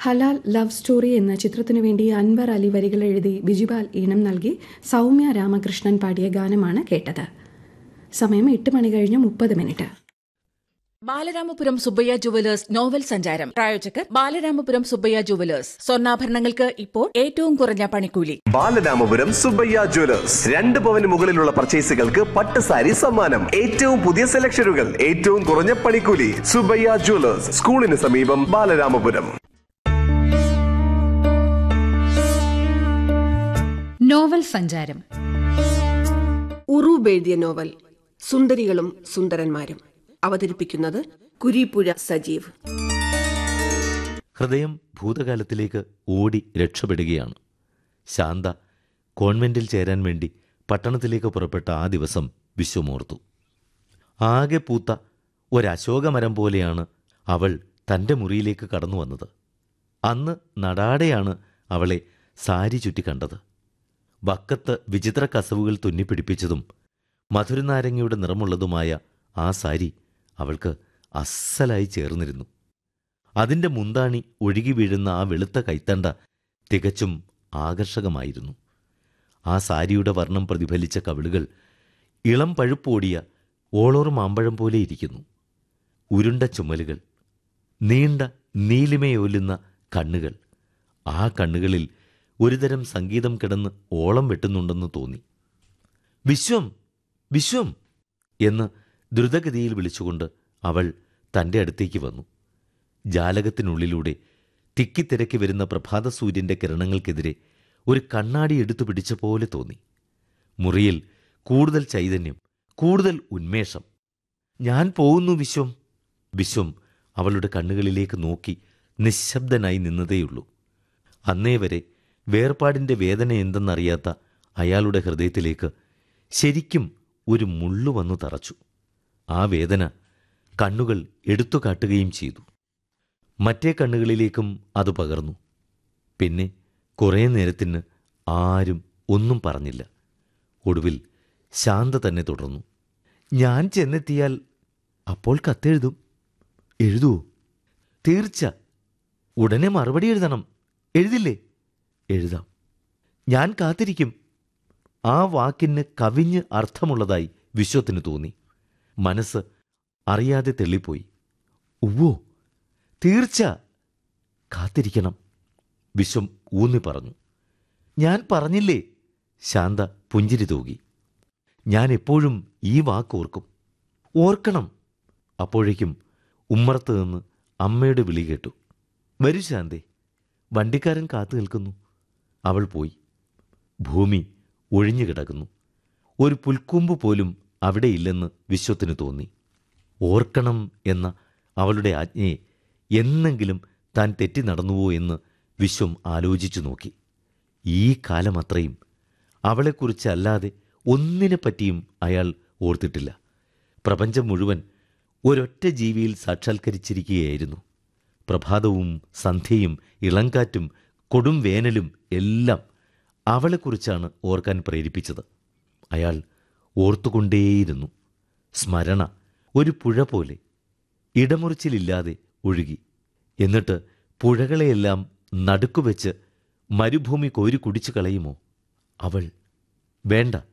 ഹലാൽ love story എന്ന ചിത്രത്തിനു വേണ്ടി അൻവർ അലി വരികൾ എഴുതി ബിജുപാൽ ഈണം നൽകി സൗമ്യ രാമകൃഷ്ണൻ പാടിയ ഗാനമാണ് കേട്ടത് സമയം എട്ട് മണി കഴിഞ്ഞ് മുപ്പത് minute Balaramapuram Subbayya jewellers novel സഞ്ചാരം പ്രായോജകർ ബാലരാമപുരം സുബ്ബയ്യ ജുവലേഴ്സ് സ്വർണ്ണാഭരണങ്ങൾക്ക് ഇപ്പോൾ ഏറ്റവും കുറഞ്ഞ പണിക്കൂലി ബാലരാമപുരം സുബ്ബയ്യ ജ്വല്ലേഴ്സ് രണ്ട് പവന് മുകളിലുള്ള പർച്ചേസുകൾക്ക് പട്ട് സാരി സമ്മാനം ഏറ്റവും പുതിയ സെലക്ഷനുകൾ ഏറ്റവും കുറഞ്ഞ പണിക്കൂലി സുബ്ബയ്യ ജ്വല്ലേഴ്സ് സ്കൂളിന് സമീപം ബാലരാമപുരം നോവൽ സഞ്ചാരം ഉറൂബ് എഴുതിയ നോവൽ സുന്ദരികളും സുന്ദരന്മാരും അവതരിപ്പിക്കുന്നത് കുരീപ്പുഴ സജീവ് ഹൃദയം ഭൂതകാലത്തിലേക്ക് ഓടി രക്ഷപ്പെടുകയാണ് ശാന്ത കോൺവെന്റിൽ ചേരാൻ വേണ്ടി പട്ടണത്തിലേക്ക് പുറപ്പെട്ട ആ ദിവസം വിശ്വമോർത്തു ആകെ പൂത്ത ഒരശോകമരം പോലെയാണ് അവൾ തൻ്റെ മുറിയിലേക്ക് കടന്നു വന്നത് അന്ന് നടാടെയാണ് അവളെ സാരി ചുറ്റി കണ്ടത് വക്കത്ത് വിചിത്ര കസവുകൾ തുന്നിപ്പിടിപ്പിച്ചതും മധുരനാരങ്ങയുടെ നിറമുള്ളതുമായ ആ സാരി അവൾക്ക് അസ്സലായി ചേർന്നിരുന്നു അതിൻ്റെ മുന്താണി ഒഴുകി വീഴുന്ന ആ വെളുത്ത കൈത്തണ്ട തികച്ചും ആകർഷകമായിരുന്നു ആ സാരിയുടെ വർണ്ണം പ്രതിഫലിച്ച കവിളുകൾ ഇളം പഴുപ്പോടിയ ഓളോർ മാമ്പഴം പോലെ ഇരിക്കുന്നു ഉരുണ്ട ചുമലുകൾ നീണ്ട നീലിമയൊല്ലുന്ന കണ്ണുകൾ ആ കണ്ണുകളിൽ ഒരുതരം സംഗീതം കിടന്ന് ഓളം വെട്ടുന്നുണ്ടെന്ന് തോന്നി വിശ്വം വിശ്വം എന്ന് ദ്രുതഗതിയിൽ വിളിച്ചുകൊണ്ട് അവൾ തൻ്റെ അടുത്തേക്ക് വന്നു ജാലകത്തിനുള്ളിലൂടെ തിക്കിത്തിരക്കി വരുന്ന പ്രഭാത സൂര്യൻ്റെ കിരണങ്ങൾക്കെതിരെ ഒരു കണ്ണാടി എടുത്തു പിടിച്ച പോലെ തോന്നി മുറിയിൽ കൂടുതൽ ചൈതന്യം കൂടുതൽ ഉന്മേഷം ഞാൻ പോകുന്നു വിശ്വം വിശ്വം അവളുടെ കണ്ണുകളിലേക്ക് നോക്കി നിശബ്ദനായി നിന്നതേയുള്ളൂ അന്നേ വരെ വേർപാടിൻ്റെ വേദന എന്തെന്നറിയാത്ത അയാളുടെ ഹൃദയത്തിലേക്ക് ശരിക്കും ഒരു മുള്ളു വന്നു തറച്ചു ആ വേദന കണ്ണുകൾ എടുത്തു കാട്ടുകയും ചെയ്തു മറ്റേ കണ്ണുകളിലേക്കും അത് പകർന്നു പിന്നെ കുറേ നേരത്തിന് ആരും ഒന്നും പറഞ്ഞില്ല ഒടുവിൽ ശാന്ത തന്നെ തുടർന്നു ഞാൻ ചെന്നെത്തിയാൽ അപ്പോൾ കത്തെഴുതും എഴുതുവോ തീർച്ച ഉടനെ മറുപടി എഴുതണം എഴുതില്ലേ എഴുതാം ഞാൻ കാത്തിരിക്കും ആ വാക്കിന് കവിഞ്ഞ് അർത്ഥമുള്ളതായി വിശ്വത്തിന് തോന്നി മനസ്സ് അറിയാതെ തെള്ളിപ്പോയി ഉവ്വോ തീർച്ച കാത്തിരിക്കണം വിശ്വം ഊന്നി പറഞ്ഞു ഞാൻ പറഞ്ഞില്ലേ ശാന്ത പുഞ്ചിരി തൂകി ഞാൻ എപ്പോഴും ഈ വാക്കോർക്കും ഓർക്കണം അപ്പോഴേക്കും ഉമ്മറത്ത് നിന്ന് അമ്മയുടെ വിളി കേട്ടു വരൂ ശാന്തേ വണ്ടിക്കാരൻ കാത്തു നിൽക്കുന്നു അവൾ പോയി ഭൂമി ഒഴിഞ്ഞു കിടക്കുന്നു ഒരു പുൽക്കൂമ്പ് പോലും അവിടെയില്ലെന്ന് വിശ്വത്തിന് തോന്നി ഓർക്കണം എന്ന അവളുടെ ആജ്ഞയെ എന്നെങ്കിലും താൻ തെറ്റി നടന്നുവോ എന്ന് വിശ്വം ആലോചിച്ചു നോക്കി ഈ കാലമത്രയും അവളെക്കുറിച്ചല്ലാതെ ഒന്നിനെപ്പറ്റിയും അയാൾ ഓർത്തിട്ടില്ല പ്രപഞ്ചം മുഴുവൻ ഒരൊറ്റ ജീവിയിൽ സാക്ഷാത്കരിച്ചിരിക്കുകയായിരുന്നു പ്രഭാതവും സന്ധ്യയും ഇളങ്കാറ്റും കൊടും വേനലും എല്ലാം അവളെക്കുറിച്ചാണ് ഓർക്കാൻ പ്രേരിപ്പിച്ചത് അയാൾ ഓർത്തുകൊണ്ടേയിരുന്നു സ്മരണ ഒരു പുഴ പോലെ ഇടമുറിച്ചിലില്ലാതെ ഒഴുകി എന്നിട്ട് പുഴകളെയെല്ലാം നടുക്കുവെച്ച് മരുഭൂമി കോരി കുടിച്ചു കളയുമോ അവൾ വേണ്ട